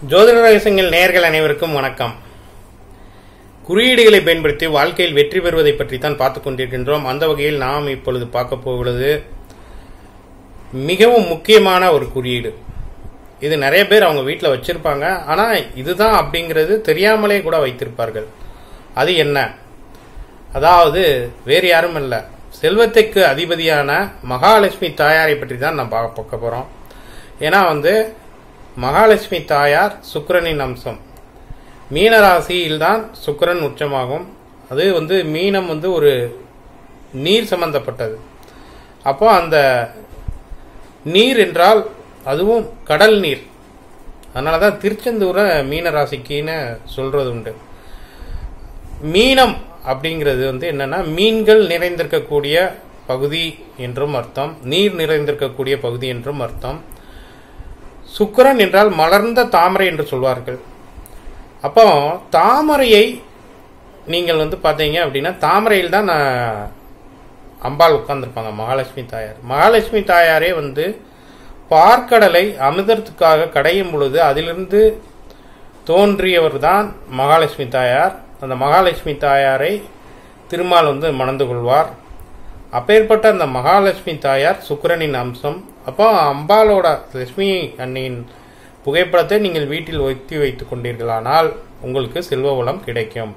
ஜோதிட ரகசியங்கள் நேயர்கள் அனைவருக்கும் வணக்கம் குறியீடுகளை பயன்படுத்தி வாழ்க்கையில் வெற்றி பெறுவதை பற்றி தான் பார்த்துக் கொண்டிருக்கின்றோம் அந்த வகையில் நாம் இப்பொழுது பார்க்க போவது மிகவும் முக்கியமான ஒரு குறியீடு இது நிறைய பேர் அவங்க வீட்டில் வச்சிருப்பாங்க ஆனால் இதுதான் அப்படிங்கிறது தெரியாமலே கூட வைத்திருப்பார்கள் அது என்ன அதாவது வேறு யாரும் இல்லை செல்வத்துக்கு அதிபதியான மகாலட்சுமி தாயாரை பற்றி தான் நான் பார்க்க பார்க்க போகிறோம் ஏன்னா வந்து மகாலட்சுமி தாயார் சுக்கிரனின் அம்சம் மீன ராசியில்தான் சுக்கிரன் உச்சமாகும் அது வந்து மீனம் வந்து ஒரு நீர் சம்பந்தப்பட்டது அப்போ அந்த நீர் என்றால் அதுவும் கடல் நீர் அதனால தான் திருச்செந்தூரை மீன ராசிக்குன்னு சொல்றது உண்டு மீனம் அப்படிங்கிறது வந்து என்னன்னா மீன்கள் நிறைந்திருக்கக்கூடிய பகுதி என்றும் அர்த்தம் நீர் நிறைந்திருக்கக்கூடிய பகுதி என்றும் அர்த்தம் சுக்கிரன் என்றால் மலர்ந்த தாமரை என்று சொல்வார்கள் அப்போ தாமரையை நீங்கள் வந்து பார்த்தீங்க அப்படின்னா தாமரையில் தான் நான் அம்பாள் உட்கார்ந்துருப்பாங்க மகாலட்சுமி தாயார் மகாலட்சுமி தாயாரே வந்து பார்க்கடலை அமிர்தத்துக்காக கடையும் பொழுது அதிலிருந்து தோன்றியவர் தான் மகாலட்சுமி தாயார் அந்த மகாலட்சுமி தாயாரை திருமால் வந்து மணந்து கொள்வார் அப்பேற்பட்ட அந்த மகாலட்சுமி தாயார் சுக்கிரனின் அம்சம் அப்போ அம்பாலோட லட்சுமி அன்னையின் புகைப்படத்தை நீங்கள் வீட்டில் வைத்து வைத்துக் கொண்டீர்களானால் உங்களுக்கு செல்வ வளம் கிடைக்கும்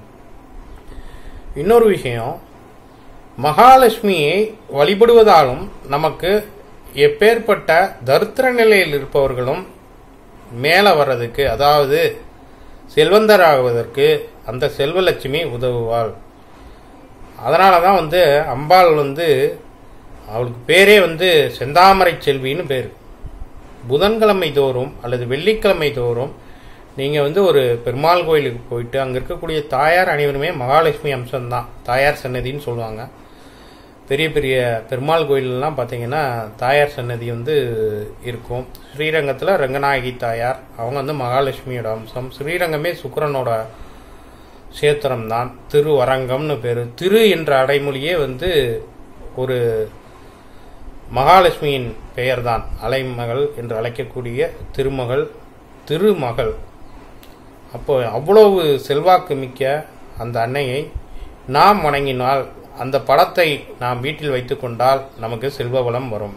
இன்னொரு விஷயம் மகாலட்சுமியை வழிபடுவதாலும் நமக்கு எப்பேற்பட்ட தரித்திர நிலையில் இருப்பவர்களும் மேலே வர்றதுக்கு அதாவது செல்வந்தராகுவதற்கு அந்த செல்வலட்சுமி உதவுவாள் அதனால தான் வந்து அம்பாள் வந்து அவளுக்கு பேரே வந்து செந்தாமரை செல்வின்னு பேர் புதன்கிழமை தோறும் அல்லது வெள்ளிக்கிழமை தோறும் நீங்கள் வந்து ஒரு பெருமாள் கோயிலுக்கு போயிட்டு அங்கே இருக்கக்கூடிய தாயார் அனைவருமே மகாலட்சுமி அம்சம்தான் தாயார் சன்னதின்னு சொல்லுவாங்க பெரிய பெரிய பெருமாள் கோயிலெலாம் பார்த்தீங்கன்னா தாயார் சன்னதி வந்து இருக்கும் ஸ்ரீரங்கத்தில் ரங்கநாயகி தாயார் அவங்க வந்து மகாலட்சுமியோட அம்சம் ஸ்ரீரங்கமே சுக்கரனோட சேத்திரம் தான் திருவரங்கம்னு பேர் திரு என்ற அடைமொழியே வந்து ஒரு மகாலட்சுமியின் பெயர்தான் அலைமகள் என்று அழைக்கக்கூடிய திருமகள் திருமகள் அப்போ அவ்வளவு செல்வாக்கு மிக்க அந்த அன்னையை நாம் வணங்கினால் அந்த படத்தை நாம் வீட்டில் வைத்துக்கொண்டால் நமக்கு செல்வ வளம் வரும்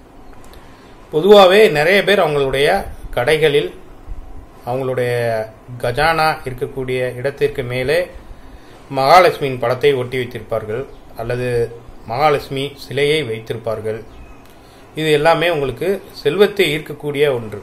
பொதுவாகவே நிறைய பேர் அவங்களுடைய கடைகளில் அவங்களுடைய கஜானா இருக்கக்கூடிய இடத்திற்கு மேலே மகாலட்சுமியின் படத்தை ஒட்டி வைத்திருப்பார்கள் அல்லது மகாலட்சுமி சிலையை வைத்திருப்பார்கள் இது எல்லாமே உங்களுக்கு செல்வத்தை ஈர்க்கக்கூடிய ஒன்று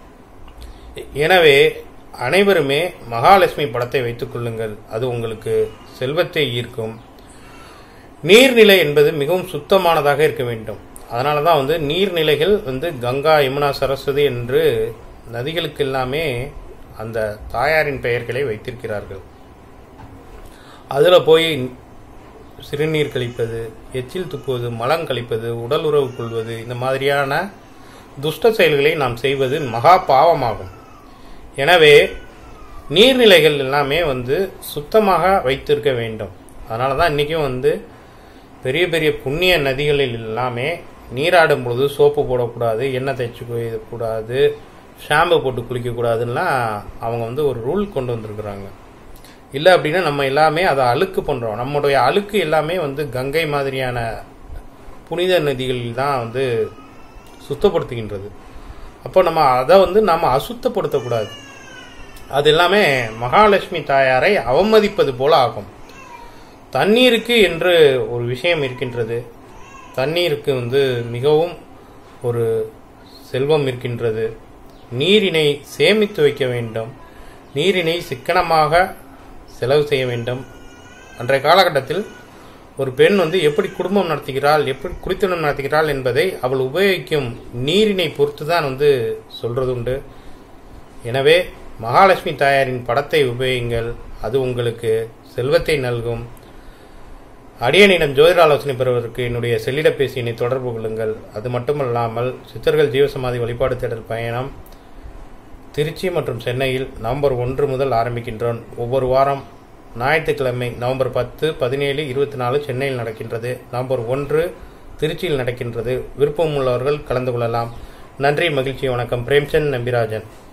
எனவே அனைவருமே மகாலட்சுமி படத்தை வைத்துக் கொள்ளுங்கள் அது உங்களுக்கு செல்வத்தை ஈர்க்கும் நீர்நிலை என்பது மிகவும் சுத்தமானதாக இருக்க வேண்டும் அதனால தான் வந்து நீர்நிலைகள் வந்து கங்கா யமுனா சரஸ்வதி என்று நதிகளுக்கு எல்லாமே அந்த தாயாரின் பெயர்களை வைத்திருக்கிறார்கள் அதில் போய் சிறுநீர் கழிப்பது எச்சில் துப்புவது மலம் கழிப்பது உடல் உறவு கொள்வது இந்த மாதிரியான துஷ்ட செயல்களை நாம் செய்வது மகா பாவமாகும் எனவே நீர்நிலைகள் எல்லாமே வந்து சுத்தமாக வைத்திருக்க வேண்டும் அதனால தான் இன்றைக்கும் வந்து பெரிய பெரிய புண்ணிய நதிகளில் எல்லாமே நீராடும் பொழுது சோப்பு போடக்கூடாது எண்ணெய் தேய்ச்சி கூடாது ஷாம்பு போட்டு குளிக்கக்கூடாதுன்னா அவங்க வந்து ஒரு ரூல் கொண்டு வந்திருக்கிறாங்க இல்லை அப்படின்னா நம்ம எல்லாமே அதை அழுக்கு பண்ணுறோம் நம்முடைய அழுக்கு எல்லாமே வந்து கங்கை மாதிரியான புனித நதிகளில் தான் வந்து சுத்தப்படுத்துகின்றது அப்போ நம்ம அதை வந்து நம்ம அசுத்தப்படுத்தக்கூடாது அது எல்லாமே மகாலட்சுமி தாயாரை அவமதிப்பது போல ஆகும் தண்ணீருக்கு என்று ஒரு விஷயம் இருக்கின்றது தண்ணீருக்கு வந்து மிகவும் ஒரு செல்வம் இருக்கின்றது நீரினை சேமித்து வைக்க வேண்டும் நீரினை சிக்கனமாக செலவு செய்ய வேண்டும் அன்றைய காலகட்டத்தில் ஒரு பெண் வந்து எப்படி குடும்பம் நடத்துகிறாள் எப்படி குடித்தனம் நடத்துகிறாள் என்பதை அவள் உபயோகிக்கும் நீரினை பொறுத்து தான் வந்து சொல்றது உண்டு எனவே மகாலட்சுமி தாயாரின் படத்தை உபயோகிங்கள் அது உங்களுக்கு செல்வத்தை நல்கும் அடியனிடம் ஜோதிட ஆலோசனை பெறுவதற்கு என்னுடைய செல்லிடப்பேசி என்னை தொடர்பு கொள்ளுங்கள் அது மட்டுமல்லாமல் சித்தர்கள் ஜீவசமாதி வழிபாடு தேடல் பயணம் திருச்சி மற்றும் சென்னையில் நவம்பர் ஒன்று முதல் ஆரம்பிக்கின்றோம் ஒவ்வொரு வாரம் ஞாயிற்றுக்கிழமை நவம்பர் பத்து பதினேழு இருபத்தி நாலு சென்னையில் நடக்கின்றது நவம்பர் ஒன்று திருச்சியில் நடக்கின்றது விருப்பம் உள்ளவர்கள் கலந்து கொள்ளலாம் நன்றி மகிழ்ச்சி வணக்கம் பிரேம்சந்த் நம்பிராஜன்